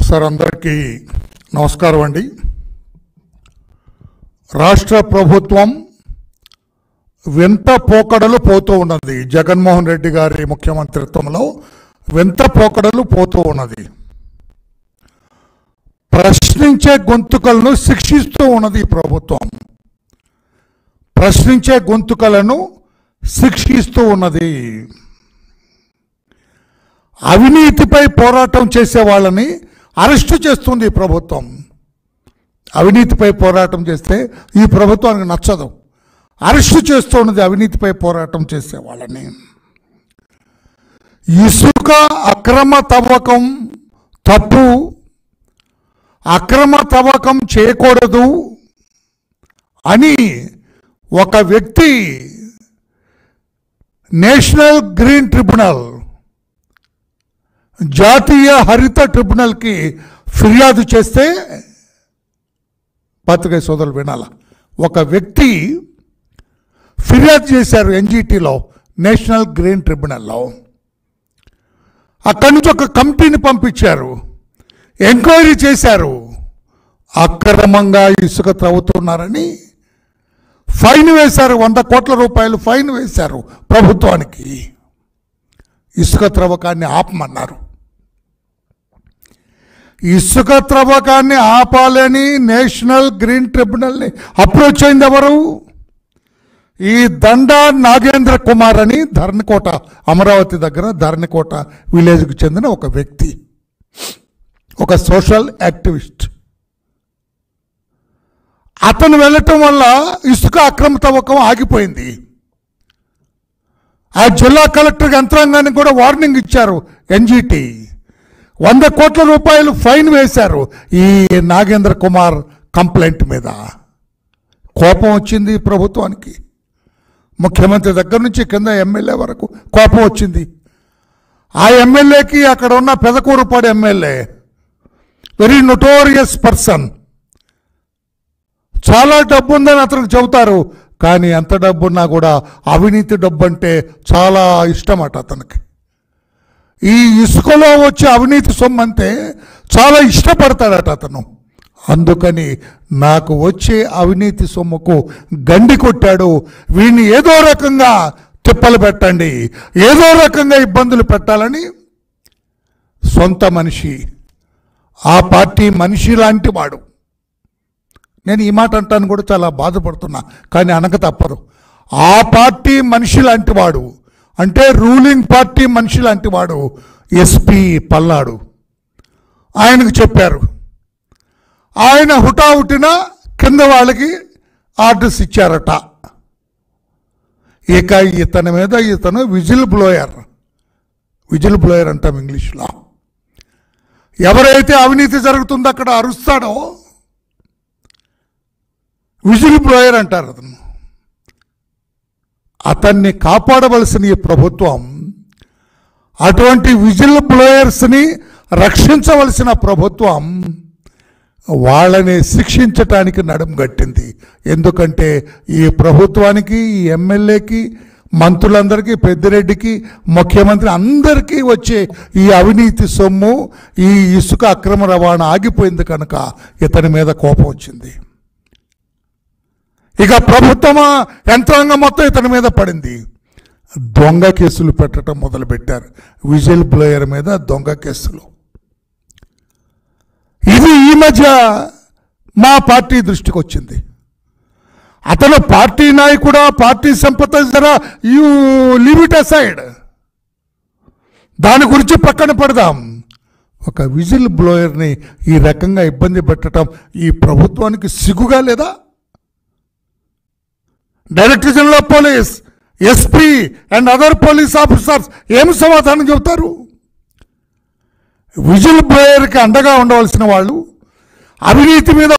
sir అందరికీ నమస్కారం అండి రాష్ట్ర ప్రభుత్వం వింత పోకడలు పోతూ ఉన్నది జగన్మోహన్ రెడ్డి గారి ముఖ్యమంత్రిత్వంలో వింత పోకడలు పోతూ ఉన్నది ప్రశ్నించే గొంతుకలను శిక్షిస్తూ ఉన్నది ఈ ప్రభుత్వం ప్రశ్నించే గొంతుకలను శిక్షిస్తూ ఉన్నది అవినీతిపై పోరాటం చేసే వాళ్ళని అరెస్టు చేస్తుంది ఈ ప్రభుత్వం అవినీతిపై పోరాటం చేస్తే ఈ ప్రభుత్వానికి నచ్చదు అరెస్టు చేస్తున్నది అవినీతిపై పోరాటం చేసే వాళ్ళని ఇసుక అక్రమ తవ్వకం తప్పు అక్రమ తవ్వకం చేయకూడదు అని ఒక వ్యక్తి నేషనల్ గ్రీన్ ట్రిబ్యునల్ జాతీయ హరిత ట్రిబ్యునల్కి ఫిర్యాదు చేస్తే పత్రికా సోదరులు వినాల ఒక వ్యక్తి ఫిర్యాదు చేశారు ఎన్జిటిలో నేషనల్ గ్రీన్ ట్రిబ్యునల్లో అక్కడి నుంచి ఒక కమిటీని పంపించారు ఎంక్వైరీ చేశారు అక్రమంగా ఇసుక త్రవ్వుతున్నారని ఫైన్ వేశారు వంద కోట్ల రూపాయలు ఫైన్ వేశారు ప్రభుత్వానికి ఇసుక త్రవ్వకాన్ని ఆపమన్నారు ఇసుక త్రవ్వకాన్ని ఆపాలని నేషనల్ గ్రీన్ ట్రిబ్యునల్ని అప్రోచ్ అయింది ఎవరు ఈ దండా నాగేంద్ర కుమార్ అని ధరణికోట అమరావతి దగ్గర ధరణికోట విలేజ్కి చెందిన ఒక వ్యక్తి ఒక సోషల్ యాక్టివిస్ట్ అతను వెళ్ళటం వల్ల ఇసుక అక్రమ తవ్వకం ఆగిపోయింది ఆ జిల్లా కలెక్టర్ యంత్రాంగానికి కూడా వార్నింగ్ ఇచ్చారు ఎన్జిటి వంద కోట్ల రూపాయలు ఫైన్ వేశారు ఈ నాగేంద్ర కుమార్ కంప్లైంట్ మీద కోపం వచ్చింది ప్రభుత్వానికి ముఖ్యమంత్రి దగ్గర నుంచి కింద ఎమ్మెల్యే వరకు కోపం వచ్చింది ఆ ఎమ్మెల్యేకి అక్కడ ఉన్న Pedakurapadu MLA very notorious person చాలా డబ్బు ఉందని అతనికి చెబుతారు కానీ ఎంత డబ్బున్నా కూడా అవినీతి డబ్బు అంటే చాలా ఇష్టం అట అతనికి ఈ ఇసుకలో వచ్చే అవినీతి సొమ్ము అంటే చాలా ఇష్టపడతాడట అతను అందుకని నాకు వచ్చే అవినీతి సొమ్ముకు గండి కొట్టాడు వీడిని ఏదో రకంగా తిప్పలు పెట్టండి ఏదో రకంగా ఇబ్బందులు పెట్టాలని సొంత మనిషి ఆ పార్టీ మనిషి లాంటి వాడు నేను ఈ మాట అంటాను కూడా చాలా బాధపడుతున్నా కానీ అనక తప్పదు ఆ పార్టీ మనిషి లాంటి వాడు అంటే రూలింగ్ పార్టీ మనిషి లాంటి వాడు ఎస్పీ పల్లాడు ఆయనకు చెప్పారు ఆయన హుటాహుటిన కింద వాళ్ళకి ఆర్డర్స్ ఇచ్చారట ఇక ఇతని మీద ఇతను విజిల్ బ్లోయర్ విజిల్ బ్లోయర్ అంటాం ఇంగ్లీష్లో ఎవరైతే అవినీతి జరుగుతుందో అక్కడ అరుస్తాడో విజిల్ బ్లోయర్ అంటారు అతను అతన్ని కాపాడవలసిన ఈ ప్రభుత్వం అటువంటి విజిల్ బ్లోయర్స్ని రక్షించవలసిన ప్రభుత్వం వాళ్ళని శిక్షించటానికి నడుం గట్టింది ఎందుకంటే ఈ ప్రభుత్వానికి ఈ ఎమ్మెల్యేకి మంత్రులందరికీ పెద్దిరెడ్డికి ముఖ్యమంత్రి అందరికీ వచ్చే ఈ అవినీతి సొమ్ము ఈ ఇసుక అక్రమ రవాణా ఆగిపోయింది కనుక ఇతని మీద కోపం వచ్చింది ఇక ప్రభుత్వం యంత్రాంగం మొత్తం ఇతని మీద పడింది దొంగ కేసులు పెట్టడం మొదలుపెట్టారు విజిల్ బ్లోయర్ మీద దొంగ కేసులు ఇది ఈ మధ్య మా పార్టీ దృష్టికి వచ్చింది అతను పార్టీ నాయకుడా పార్టీ సంపదరా యూ లీవ్ ఇట్ అసైడ్ దాని గురించి పక్కన పెడదాం ఒక విజిల్ బ్లోయర్ని ఈ రకంగా ఇబ్బంది పెట్టడం ఈ ప్రభుత్వానికి సిగ్గుగా లేదా director general of police SP and other police officers ఏం సమాధానం చెబుతారు విజిల్ బ్లోయర్కి అండగా ఉండవలసిన వాళ్ళు అవినీతి మీద